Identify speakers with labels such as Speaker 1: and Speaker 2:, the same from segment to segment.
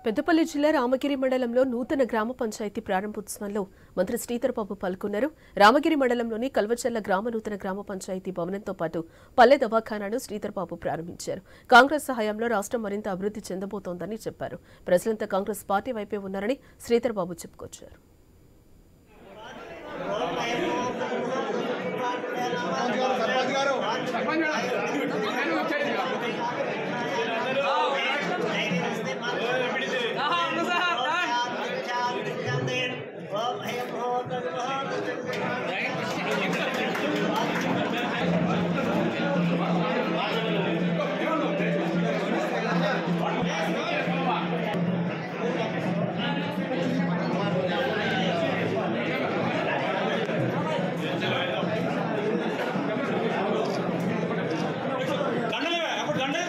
Speaker 1: పెద్దపల్లి జిల్లా రామగిరి మండలంలో నూతన గ్రామ పంచాయతీ ప్రారంభోత్సవంలో మంత్రి శ్రీధరబాబు పాల్గొన్నారు రామగిరి మండలంలోని కల్వచల్ల గ్రామ నూతన గ్రామ పంచాయతీ భవనంతో పాటు పల్లె దవాఖానాను శ్రీధరబాబు ప్రారంభించారు కాంగ్రెస్ సహాయంలో రాష్ట్రం మరింత అభివృద్ధి చెందబోతోందని చెప్పారు ప్రజలంతా కాంగ్రెస్ పార్టీ వైపే ఉన్నారని శ్రీధరబాబు చెప్పుకొచ్చారు
Speaker 2: దండలే అప్పుడు దండ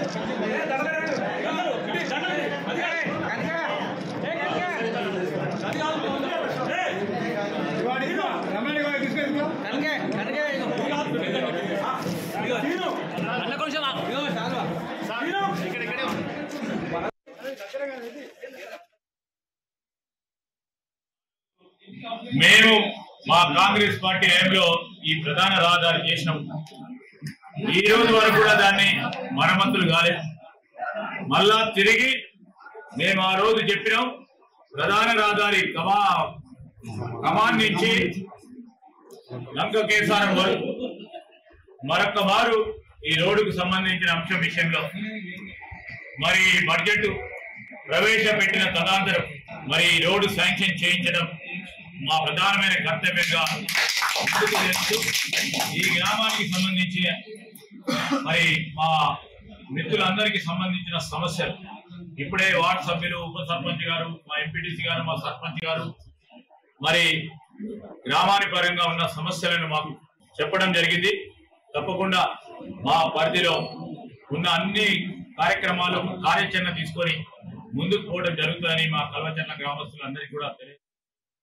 Speaker 3: మేము మా కాంగ్రెస్ పార్టీ హయాంలో ఈ ప్రధాన రహదారి చేసినాం ఈ రోజు వరకు కూడా దాన్ని మరమ్మతులు కాలేదు మళ్ళా తిరిగి మేము ఆ రోజు చెప్పినాం ప్రధాన రహదారి కమా కమాన్ నుంచి లంక కేసారం వరకు మరొక మారు ఈ రోడ్డుకు సంబంధించిన అంశం విషయంలో మరి ఈ బడ్జెట్ ప్రవేశపెట్టిన తదాంతరం మరి ఈ రోడ్డు శాంక్షన్ చేయించడం మా ప్రధానమైన కర్తవ్యంగా ముందుకు వెళ్తూ ఈ గ్రామానికి సంబంధించి మరి మా మిత్రులందరికీ సంబంధించిన సమస్యలు ఇప్పుడే వార్డు సభ్యులు ఉప సర్పంచ్ గారు మా ఎంపీటీసీ గారు మా సర్పంచ్ గారు మరి గ్రామాని పరంగా ఉన్న సమస్యలను మాకు చెప్పడం జరిగింది తప్పకుండా మా పరిధిలో ఉన్న అన్ని కార్యక్రమాలు కార్యాచరణ తీసుకొని ముందుకు పోవడం జరుగుతుందని మా కల్వచర్ల గ్రామస్తులందరికీ కూడా తెలియజేస్తున్నాను